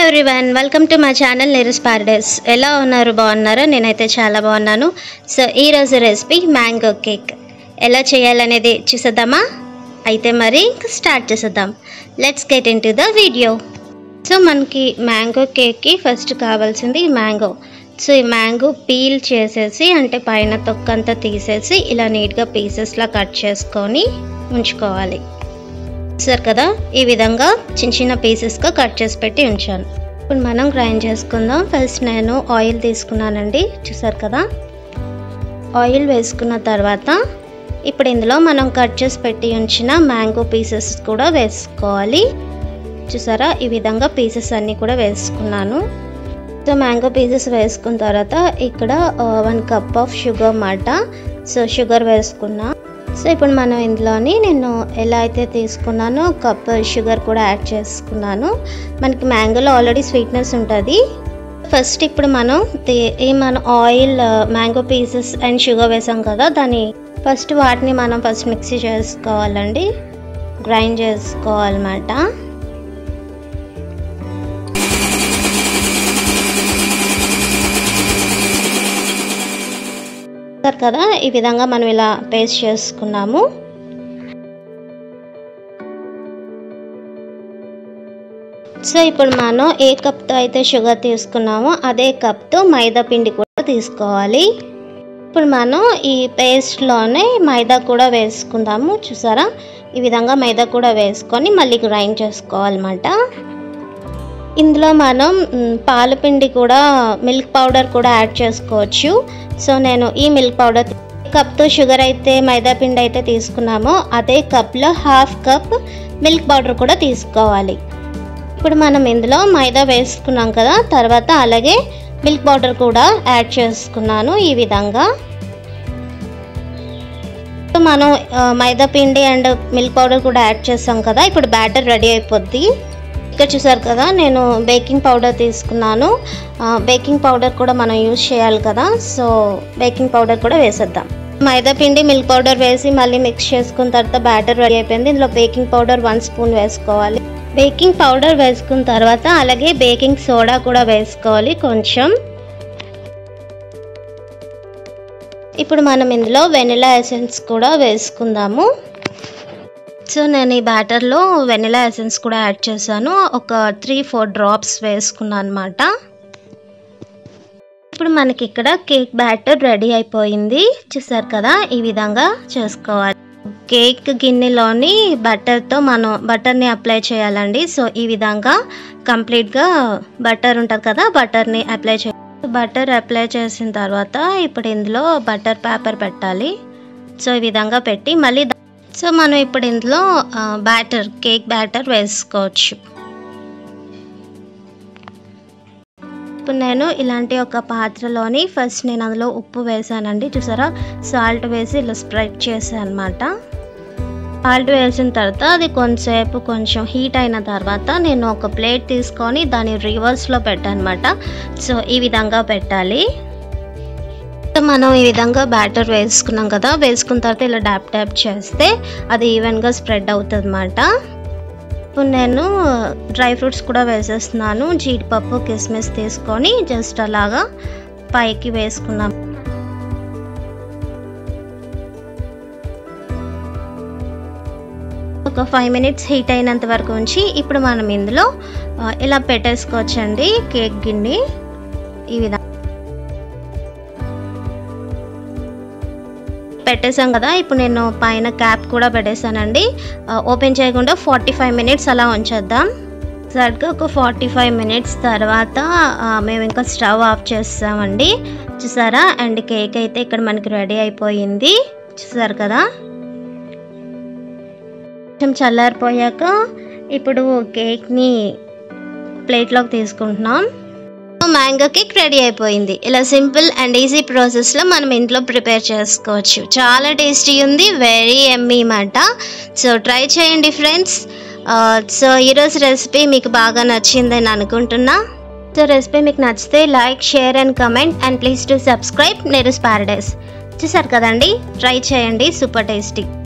everyone welcome to my channel నిరస్ paradise ఎలా ఉన్నారు బాగున్నారా నేనైతే చాలా బాగున్నాను సో ఈరోజు రెసిపీ మ్యాంగో కేక్ ఎలా చేయాలనేది చూసేద్దామా అయితే మరి స్టార్ట్ చేసేద్దాం let's get into the video so మనకి మ్యాంగో కేక్కి ఫస్ట్ కావాల్సింది మ్యాంగో సో ఈ మ్యాంగో పీల్ చేసేసి అంటే పైన తొక్కంతా తీసేసి ఇలా నీట్గా పీసెస్లా కట్ చేసుకొని ఉంచుకోవాలి చూసారు కదా ఈ విధంగా చిన్న చిన్న పీసెస్గా కట్ చేసి పెట్టి ఉంచాను ఇప్పుడు మనం గ్రైండ్ చేసుకుందాం ఫస్ట్ నేను ఆయిల్ తీసుకున్నానండి చూసారు కదా ఆయిల్ వేసుకున్న తర్వాత ఇప్పుడు ఇందులో మనం కట్ చేసి పెట్టి ఉంచిన మ్యాంగో పీసెస్ కూడా వేసుకోవాలి చూసారా ఈ విధంగా పీసెస్ అన్నీ కూడా వేసుకున్నాను సో మ్యాంగో పీసెస్ వేసుకున్న తర్వాత ఇక్కడ వన్ కప్ ఆఫ్ షుగర్ మాట సో షుగర్ వేసుకున్నా సో ఇప్పుడు మనం ఇందులోని నేను ఎలా అయితే తీసుకున్నానో కప్ షుగర్ కూడా యాడ్ చేసుకున్నాను మనకి మ్యాంగోలో ఆల్రెడీ స్వీట్నెస్ ఉంటుంది ఫస్ట్ ఇప్పుడు మనం దే- ఈ మన oil mango pieces and sugar వేసాం కదా దాన్ని ఫస్ట్ వాటిని మనం ఫస్ట్ మిక్సీ చేసుకోవాలండి గ్రైండ్ చేసుకోవాలన్నమాట చూస్తారు కదా ఈ విధంగా మనం ఇలా పేస్ట్ చేసుకున్నాము సో ఇప్పుడు మనం ఏ కప్తో అయితే షుగర్ తీసుకున్నామో అదే కప్తో మైదా పిండి కూడా తీసుకోవాలి ఇప్పుడు మనం ఈ పేస్ట్లోనే మైదా కూడా వేసుకుందాము చూసారా ఈ విధంగా మైదా కూడా వేసుకొని మళ్ళీ గ్రైండ్ చేసుకోవాలన్నమాట ఇందులో మనం మ్, పాల పిండి కూడా మిల్క్ పౌడర్ కూడా యాడ్ చేసుకోవచ్చు సో నేను ఈ మిల్క్ పౌడర్ కప్తో షుగర్ అయితే మైదా పిండి అయితే తీసుకున్నామో అదే కప్లో హాఫ్ కప్ మిల్క్ పౌడర్ కూడా తీసుకోవాలి ఇప్పుడు మనం ఇందులో మైదా వేసుకున్నాం కదా తర్వాత అలాగే మిల్క్ పౌడర్ కూడా యాడ్ చేసుకున్నాను ఈ విధంగా సో మనం ఆ, మైదా పిండి అండ్ మిల్క్ పౌడర్ కూడా యాడ్ చేసాం కదా ఇప్పుడు బ్యాటర్ రెడీ అయిపోద్ది ఇక్కడ చూసారు కదా నేను బేకింగ్ పౌడర్ తీసుకున్నాను ఆ, బేకింగ్ పౌడర్ కూడా మనం యూజ్ చేయాలి కదా సో బేకింగ్ పౌడర్ కూడా వేసేద్దాం మైదా పిండి మిల్క్ పౌడర్ వేసి మళ్ళీ మిక్స్ చేసుకున్న తర్వాత బ్యాటర్ రెడీ అయిపోయింది ఇందులో బేకింగ్ పౌడర్ వన్ స్పూన్ వేసుకోవాలి బేకింగ్ పౌడర్ వేసుకున్న తర్వాత అలాగే బేకింగ్ సోడా కూడా వేసుకోవాలి కొంచెం ఇప్పుడు మనం ఇందులో వెనిలా ఎసెన్స్ కూడా వేసుకుందాము సో నేను ఈ బ్యాటర్లో వెనిలా ఎసెన్స్ కూడా యాడ్ చేశాను ఒక త్రీ ఫోర్ డ్రాప్స్ వేసుకున్నాను అనమాట ఇప్పుడు మనకి ఇక్కడ కేక్ బ్యాటర్ రెడీ అయిపోయింది చూసారు కదా ఈ విధంగా చేసుకోవాలి కేక్ గిన్నెలోని బటర్తో మనం బటర్ని అప్లై చేయాలండి సో ఈ విధంగా కంప్లీట్గా బటర్ ఉంటుంది కదా బటర్ని అప్లై చేయాలి బటర్ అప్లై చేసిన తర్వాత ఇప్పుడు ఇందులో బటర్ పేపర్ పెట్టాలి సో ఈ విధంగా పెట్టి మళ్ళీ దా- సో మనం ఇప్పుడు ఇందులో బ్యాటర్ కేక్ బ్యాటర్ వేసుకోవచ్చు ఇప్పుడు నేను ఇలాంటి ఒక పాత్రలోని ఫస్ట్ నేను అందులో ఉప్పు వేసానండి చూసారా సాల్ట్ వేసి ఇలా స్ప్రెడ్ చేసాను అనమాట సాల్ట్ వేసిన తర్వాత అది కొంచెంసేపు కొంచెం హీట్ అయిన తర్వాత నేను ఒక ప్లేట్ తీసుకొని దాన్ని రివర్స్లో పెట్టాను అనమాట సో ఈ విధంగా పెట్టాలి సో మనం ఈ విధంగా బ్యాటర్ వేసుకున్నాం కదా వేసుకున్న తర్వాత ఇలా డాప్ డాప్ చేస్తే అది ఈవెన్గా స్ప్రెడ్ అవుతుంది అనమాట ఇప్పుడు నేను డ్రై ఫ్రూట్స్ కూడా వేసేస్తున్నాను జీడిపప్పు కిస్మిస్ తీసుకొని జస్ట్ అలాగా పైకి వేసుకున్నాం ఒక ఫైవ్ మినిట్స్ హీట్ అయినంత వరకు ఉంచి ఇప్పుడు మనం ఇందులో ఆ, ఇలా పెట్టేసుకోవచ్చండి కేక్ గిన్నె ఈ విధంగా పెట్టేసాం కదా ఇప్పుడు నేను పైన క్యాప్ కూడా పెట్టేశానండి ఆ, ఓపెన్ చేయకుండా ఫార్టీ ఫైవ్ మినిట్స్ అలా ఉంచేద్దాం సరిగ్గా ఒక ఫార్టీ ఫైవ్ మినిట్స్ తర్వాత ఆ, మేము ఇంకా స్టవ్ ఆఫ్ చేస్తామండి చూసారా అండ్ కేక్ అయితే ఇక్కడ మనకి రెడీ అయిపోయింది చూసారు కదా కొంచెం చల్లారిపోయాక ఇప్పుడు కేక్ని ప్లేట్లోకి తీసుకుంటున్నాం మ్యాంగో కేక్ రెడీ అయిపోయింది ఇలా సింపుల్ అండ్ ఈజీ ప్రాసెస్లో మనం ఇంట్లో ప్రిపేర్ చేసుకోవచ్చు చాలా టేస్టీ ఉంది వెరీ ఎమ్మీ మాట సో ట్రై చేయండి ఫ్రెండ్స్ సో ఈరోజు రెసిపీ మీకు బాగా నచ్చిందని అనుకుంటున్నా సో రెసిపీ మీకు నచ్చితే like share and comment and please to subscribe నెరస్ పారడైస్ చూసారు కదండి ట్రై చేయండి సూపర్ టేస్టీ